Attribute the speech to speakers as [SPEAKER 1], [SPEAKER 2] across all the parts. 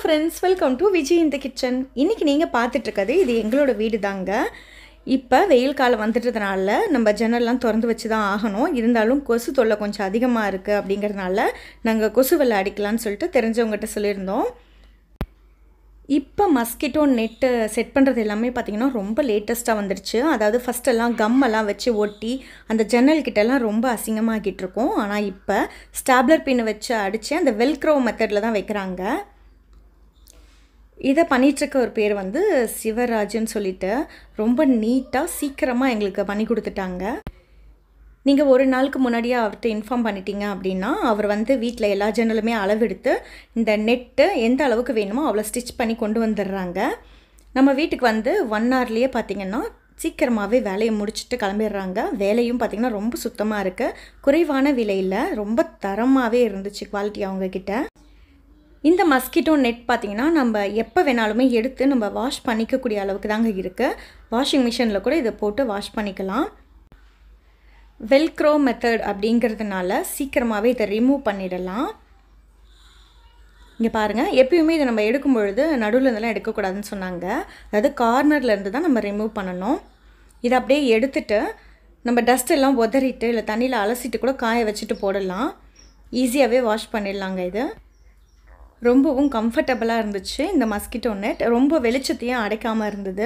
[SPEAKER 1] friends welcome to Vijay இந்த kitchen இன்றைக்கி நீங்கள் பார்த்துட்ருக்கிறது இது எங்களோட வீடு தாங்க இப்போ வெயில் காலம் வந்துட்டதுனால நம்ம ஜன்னல்லாம் திறந்து வச்சு தான் ஆகணும் இருந்தாலும் கொசு தொல்லை கொஞ்சம் அதிகமாக இருக்குது அப்படிங்கிறதுனால நாங்கள் கொசு வெள்ளை அடிக்கலாம்னு சொல்லிட்டு தெரிஞ்சவங்ககிட்ட சொல்லியிருந்தோம் இப்போ மஸ்கிட்டோ நெட்டு செட் பண்ணுறது எல்லாமே பார்த்திங்கன்னா ரொம்ப லேட்டஸ்ட்டாக வந்துருச்சு அதாவது ஃபஸ்ட்டெல்லாம் கம்மெல்லாம் வச்சு ஒட்டி அந்த ஜன்னல் கிட்டலாம் ரொம்ப அசிங்கமாகிட்டு இருக்கோம் ஆனால் இப்போ ஸ்டாப்லர் பின்னு வச்சு அடித்து அந்த வெல்க்ரோ மெத்தடில் தான் வைக்கிறாங்க இதை பண்ணிகிட்ருக்க ஒரு பேர் வந்து சிவராஜுன்னு சொல்லிட்டு ரொம்ப நீட்டாக சீக்கிரமாக எங்களுக்கு பண்ணி கொடுத்துட்டாங்க நீங்கள் ஒரு நாளுக்கு முன்னாடியே அவர்கிட்ட இன்ஃபார்ம் பண்ணிட்டீங்க அப்படின்னா அவர் வந்து வீட்டில் எல்லா ஜன்னலுமே அளவெடுத்து இந்த நெட்டு எந்த அளவுக்கு வேணுமோ அவ்வளோ ஸ்டிச் பண்ணி கொண்டு வந்துடுறாங்க நம்ம வீட்டுக்கு வந்து ஒன் ஹவர்லேயே பார்த்தீங்கன்னா சீக்கிரமாகவே வேலையை முடிச்சுட்டு கிளம்பிடுறாங்க வேலையும் பார்த்திங்கன்னா ரொம்ப சுத்தமாக இருக்குது குறைவான விலையில் ரொம்ப தரமாகவே இருந்துச்சு குவாலிட்டி அவங்கக்கிட்ட இந்த மஸ்கிட்டோ நெட் பார்த்திங்கன்னா நம்ம எப்போ வேணாலுமே எடுத்து நம்ம வாஷ் பண்ணிக்கக்கூடிய அளவுக்கு தாங்க இருக்குது வாஷிங் மிஷினில் கூட இதை போட்டு வாஷ் பண்ணிக்கலாம் வெல்க்ரோ மெத்தட் அப்படிங்கிறதுனால சீக்கிரமாகவே இதை ரிமூவ் பண்ணிடலாம் இங்கே பாருங்கள் எப்பயுமே இதை நம்ம எடுக்கும் பொழுது நடுவில் இருந்தெல்லாம் எடுக்கக்கூடாதுன்னு சொன்னாங்க அதாவது கார்னரில் இருந்து தான் நம்ம ரிமூவ் பண்ணணும் இதை அப்படியே எடுத்துட்டு நம்ம டஸ்ட் எல்லாம் உதறிட்டு இல்லை தண்ணியில் அலசிட்டு கூட காய வச்சுட்டு போடலாம் ஈஸியாகவே வாஷ் பண்ணிடலாங்க இது ரொம்பவும் கம்ஃபர்டபுளாக இருந்துச்சு இந்த மஸ்கிட்டோ நெட் ரொம்ப வெளிச்சத்தையும் அடைக்காமல் இருந்தது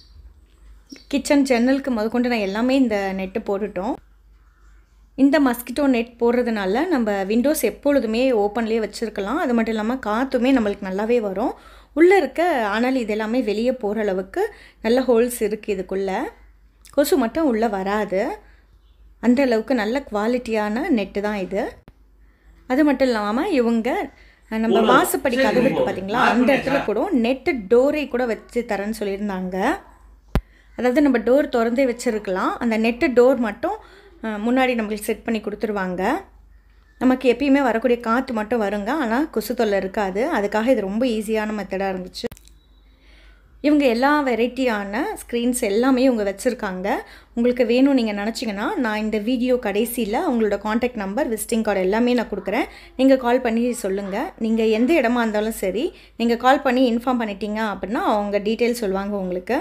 [SPEAKER 1] கிச்சன் ஜன்னலுக்கு முதற்கொண்டு நான் எல்லாமே இந்த நெட்டு போட்டுட்டோம் இந்த மஸ்கிட்டோ நெட் போடுறதுனால நம்ம விண்டோஸ் எப்பொழுதுமே ஓப்பன்லேயே வச்சுருக்கலாம் அது மட்டும் இல்லாமல் காற்றுமே நம்மளுக்கு நல்லாவே வரும் உள்ளே இருக்க அனல் இது எல்லாமே வெளியே போகிற அளவுக்கு நல்ல ஹோல்ஸ் இருக்குது இதுக்குள்ளே கொசு மட்டும் உள்ளே வராது அந்த அளவுக்கு நல்ல குவாலிட்டியான நெட்டு தான் இது அது மட்டும் இல்லாமல் இவங்க நம்ம வாசப்படி கதவு இருக்குது பார்த்தீங்களா அந்த இடத்துல கூட நெட்டு டோரை கூட வச்சு தரேன்னு சொல்லியிருந்தாங்க அதாவது நம்ம டோர் திறந்தே வச்சுருக்கலாம் அந்த நெட்டு டோர் மட்டும் முன்னாடி நம்மளுக்கு செட் பண்ணி கொடுத்துருவாங்க நமக்கு எப்பயுமே வரக்கூடிய காற்று மட்டும் வருங்க ஆனால் கொசு தொல்லை இருக்காது அதுக்காக இது ரொம்ப ஈஸியான மெத்தடாக இருந்துச்சு இவங்க எல்லா வெரைட்டியான ஸ்க்ரீன்ஸ் எல்லாமே இவங்க வச்சுருக்காங்க உங்களுக்கு வேணும் நீங்கள் நினச்சிங்கன்னா நான் இந்த வீடியோ கடைசியில் உங்களோட காண்டாக்ட் நம்பர் விசிட்டிங் கார்டு எல்லாமே நான் கொடுக்குறேன் நீங்கள் கால் பண்ணி சொல்லுங்கள் நீங்கள் எந்த இடமா இருந்தாலும் சரி நீங்கள் கால் பண்ணி இன்ஃபார்ம் பண்ணிட்டீங்க அப்படின்னா அவங்க டீட்டெயில் சொல்லுவாங்க உங்களுக்கு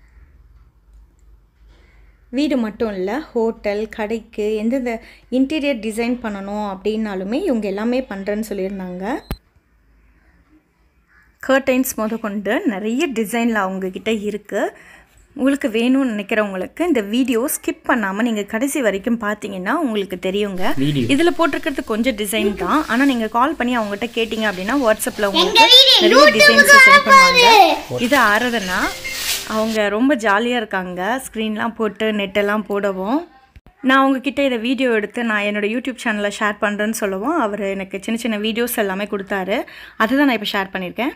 [SPEAKER 1] வீடு மட்டும் இல்லை ஹோட்டல் கடைக்கு எந்தெந்த இன்டீரியர் டிசைன் பண்ணணும் அப்படின்னாலுமே இவங்க எல்லாமே பண்ணுறேன்னு சொல்லியிருந்தாங்க கர்டைன்ஸ் முத கொண்டு நிறைய டிசைனில் அவங்கக்கிட்ட இருக்குது உங்களுக்கு வேணும்னு நினைக்கிறவங்களுக்கு இந்த வீடியோ ஸ்கிப் பண்ணாமல் நீங்கள் கடைசி வரைக்கும் பார்த்தீங்கன்னா உங்களுக்கு தெரியுங்க இதில் போட்டிருக்கிறது கொஞ்சம் டிசைன் தான் ஆனால் நீங்கள் கால் பண்ணி அவங்ககிட்ட கேட்டிங்க அப்படின்னா வாட்ஸ்அப்பில் உங்களுக்கு நிறைய டிசைன்ஸ் சென்ட் பண்ணுவாங்க இது ஆறதுன்னா அவங்க ரொம்ப ஜாலியாக இருக்காங்க ஸ்க்ரீன்லாம் போட்டு நெட்டெல்லாம் போடவும் நான் உங்ககிட்ட இதை வீடியோ எடுத்து நான் என்னோடய யூடியூப் சேனலில் ஷேர் பண்ணுறேன்னு சொல்லவும் அவர் எனக்கு சின்ன சின்ன வீடியோஸ் எல்லாமே கொடுத்தாரு அதுதான் நான் இப்போ ஷேர் பண்ணியிருக்கேன்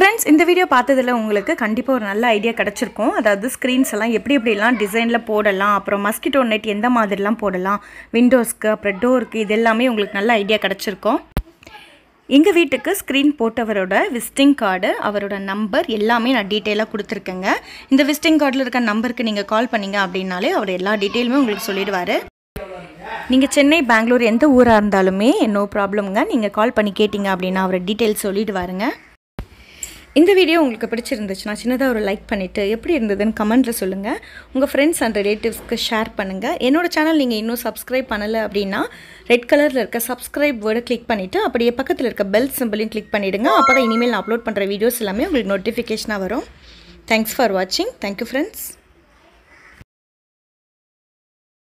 [SPEAKER 1] ஃப்ரெண்ட்ஸ் இந்த வீடியோ பார்த்ததில் உங்களுக்கு கண்டிப்பாக ஒரு நல்ல ஐடியா கிடச்சிருக்கும் அதாவது ஸ்க்ரீன்ஸ் எல்லாம் எப்படி எப்படிலாம் டிசைனில் போடலாம் அப்புறம் மஸ்கிட்டோ நெட் எந்த மாதிரிலாம் போடலாம் விண்டோஸ்க்கு அப்புறம் டோருக்கு இது எல்லாமே உங்களுக்கு நல்ல ஐடியா கிடச்சிருக்கும் எங்கள் வீட்டுக்கு ஸ்க்ரீன் போட்டவரோட விசிட்டிங் கார்டு அவரோட நம்பர் எல்லாமே நான் டீட்டெயிலாக கொடுத்துருக்கேங்க இந்த விசிட்டிங் கார்டில் இருக்க நம்பருக்கு நீங்கள் கால் பண்ணீங்க அப்படின்னாலே அவர் எல்லா டீட்டெயிலுமே உங்களுக்கு சொல்லிடுவார் நீங்கள் சென்னை பெங்களூர் எந்த ஊராக இருந்தாலுமே நோ ப்ராப்ளம்ங்க நீங்கள் கால் பண்ணி கேட்டிங்க அப்படின்னா அவர் டீட்டெயில்ஸ் சொல்லிடுவாருங்க இந்த வீடியோ உங்களுக்கு பிடிச்சிருந்துச்சுன்னா சின்னதாக ஒரு லைக் பண்ணிவிட்டு எப்படி இருந்ததுன்னு கமெண்ட்டில் சொல்லுங்கள் உங்கள் ஃப்ரெண்ட்ஸ் அண்ட் ரிலேட்டிவ்ஸ்க்கு ஷேர் பண்ணுங்கள் என்னோட சேனல் நீங்கள் இன்னும் சப்ஸ்கிரைப் பண்ணலை அப்படின்னா ரெட் கலரில் இருக்க சப்ஸ்கிரைப் வேர்டை கிளிக் பண்ணிவிட்டு அப்படியே பக்கத்தில் இருக்க பெல் சிம்பிளையும் கிளிக் பண்ணிவிடுங்க அப்போ தான் இனிமேல் நான் அப்லோட் பண்ணுற வீடியோஸ் எல்லாமே உங்களுக்கு நோட்டிஃபிகேஷனாக வரும் தேங்க்ஸ் ஃபார் வாட்சிங் தேங்க்யூ ஃப்ரெண்ட்ஸ்